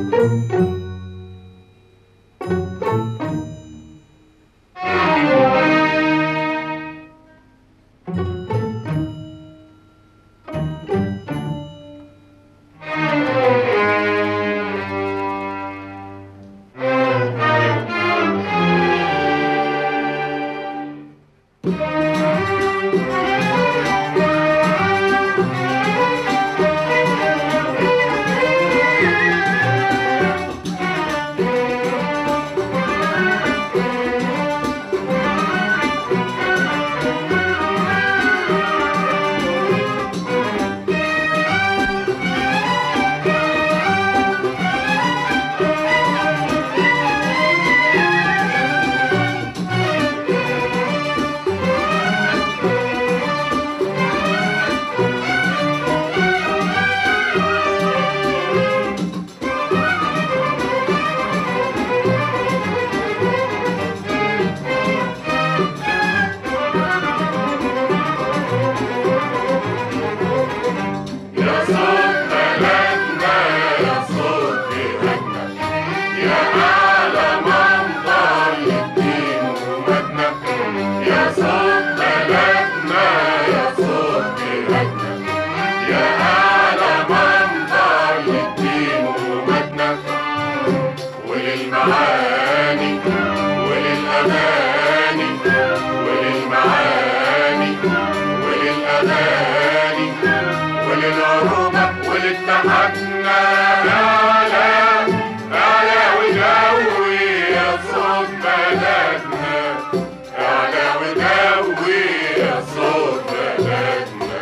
يا صوت بلدنا يا صوت بلادنا يا أعلى منبر للدين ومجدنا يا صوت بلدنا يا صوت بلادنا يا أعلى منبر للدين ومجدنا وللمعاني وللأغاني وللمعاني وللأغاني وللعروبة ولاتحادنا أعلى أعلى ودوي يا صوت بلدنا أعلى ودوي يا صوت بلدنا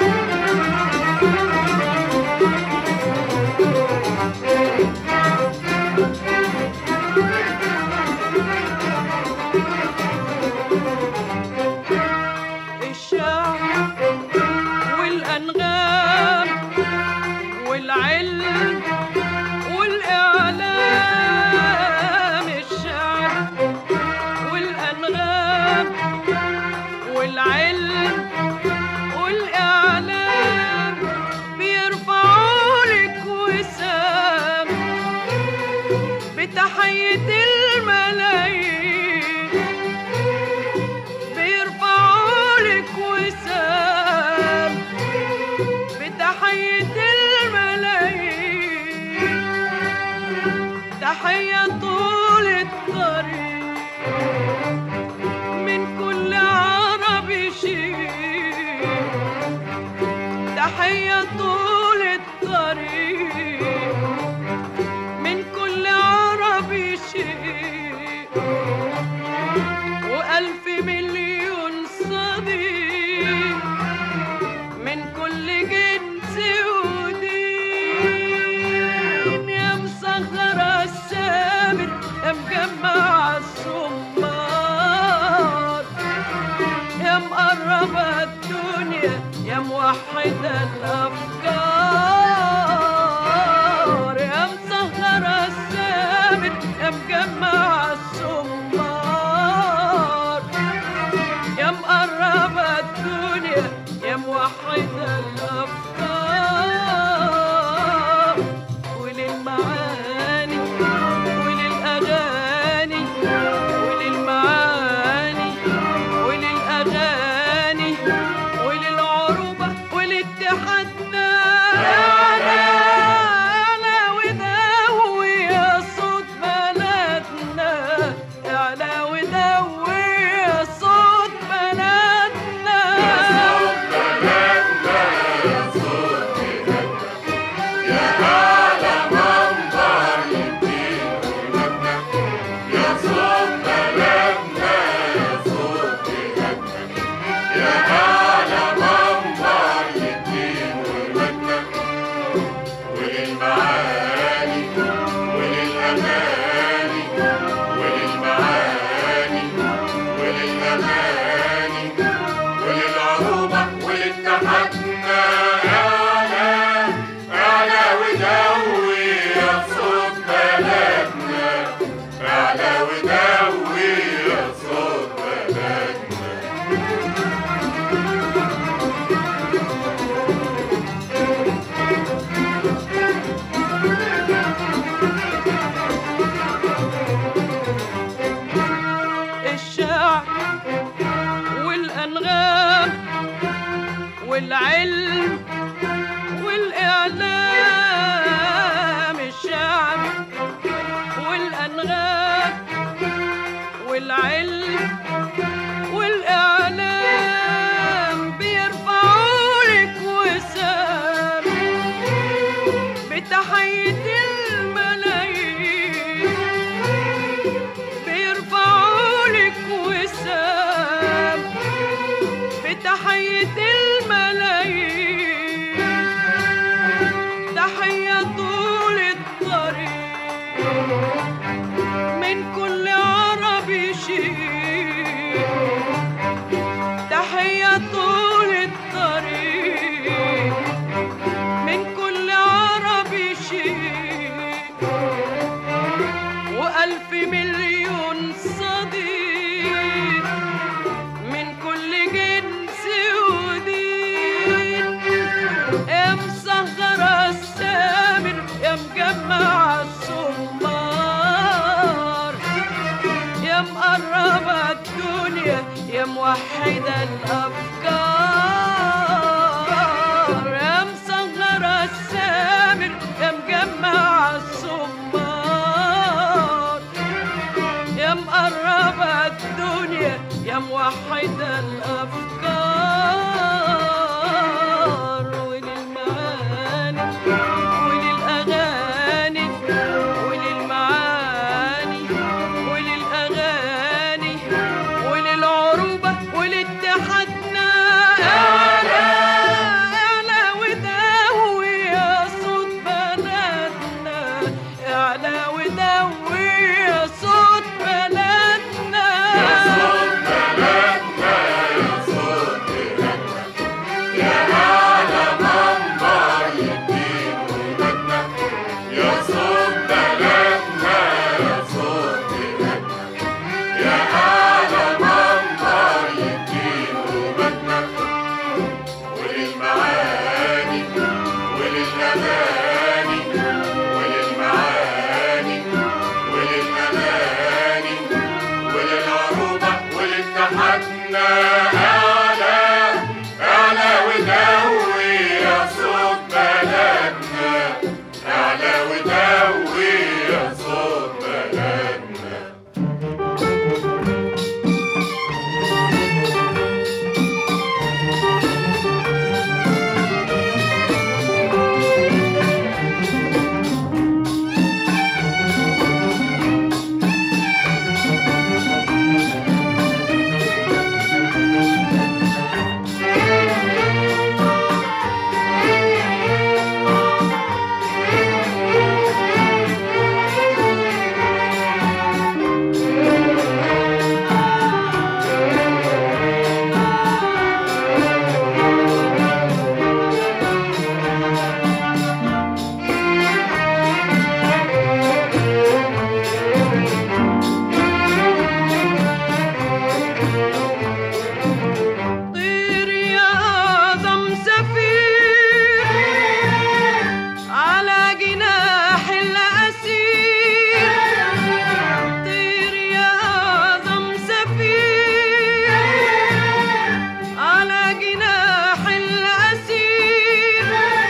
الشعر والأنغام والعلم والإعلام الشعر والأنغام والعلم والإعلام بيرفعوا لك وسام بتحية الملايين بيرفعوا لك وسام بتحية الملايين تحية طول الطريق من كل عربي شيء تحية طول الطريق من كل عربي شيء وألف مليون صديق من كل جنس ودين يا مسخرة السامر يا مجمع الصمار يا مقربة الدنيا يا موحدة الأفكار يا مسهرة السامر يا مجمع الصمار يا مقربة الدنيا يا موحدة الأفكار وللمعاني وللأغاني وللمعاني وللأغاني وللعروبة ولاتحادنا أنا أنا وداوي يا صوت بلدنا والعلم والإعلام الشعبي والأنغام والعلم والإعلام بيرفعوا لك وسام بتحية الملايين بيرفعوا لك وسام بتحية الملايين تحية طول الطريق من كل عربي شيء تحية طول الطريق من كل عربي شيء وألف مليون صديق من كل جنس ودين يا مسهر السامر يا مجمع الصمار يا مقرب الدنيا يا موحد الأفكار يا مسهر السامر يا مجمع الصمار يا مقرب الدنيا يا موحد الأفكار وللمعاني وللأغاني وللمعاني وللأغاني وللعروبة ولاتحادنا أعلى أعلى وداوي يا صوت بلدنا أعلى وداوي يا صوت بلدنا يا صوت بلدنا يا صوت بلدنا يا أعلى منبر للدين ومجدنا يا صوت بلدنا يا صوت بلدنا يا أعلى منبر للدين ومجدنا وللمعاني وللأغاني وللمعاني وللأغاني وللعروبة ولاتحادنا أعلى أعلى ودوي يا صوت بلدنا أعلى ودوي يا صوت بلدنا طير يا أعظم سفير على جناح الأسير طير يا أعظم سفير على جناح الأسير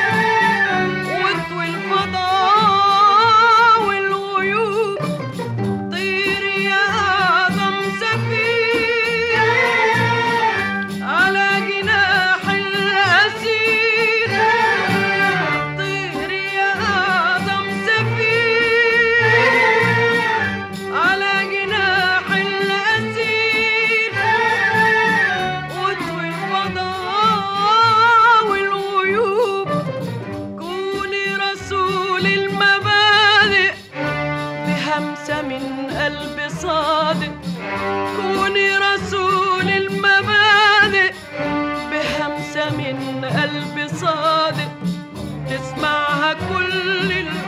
واطوي الفضاء والغيوب طير يا أعظم سفير على جناح الأسير طير يا أعظم سفير على جناح الأسير واطوي الفضاء والغيوب كوني رسول المبادئ بهمسة من قلب صادق كوني رسول المبادئ بهمسة من قلب صادق تسمعها كل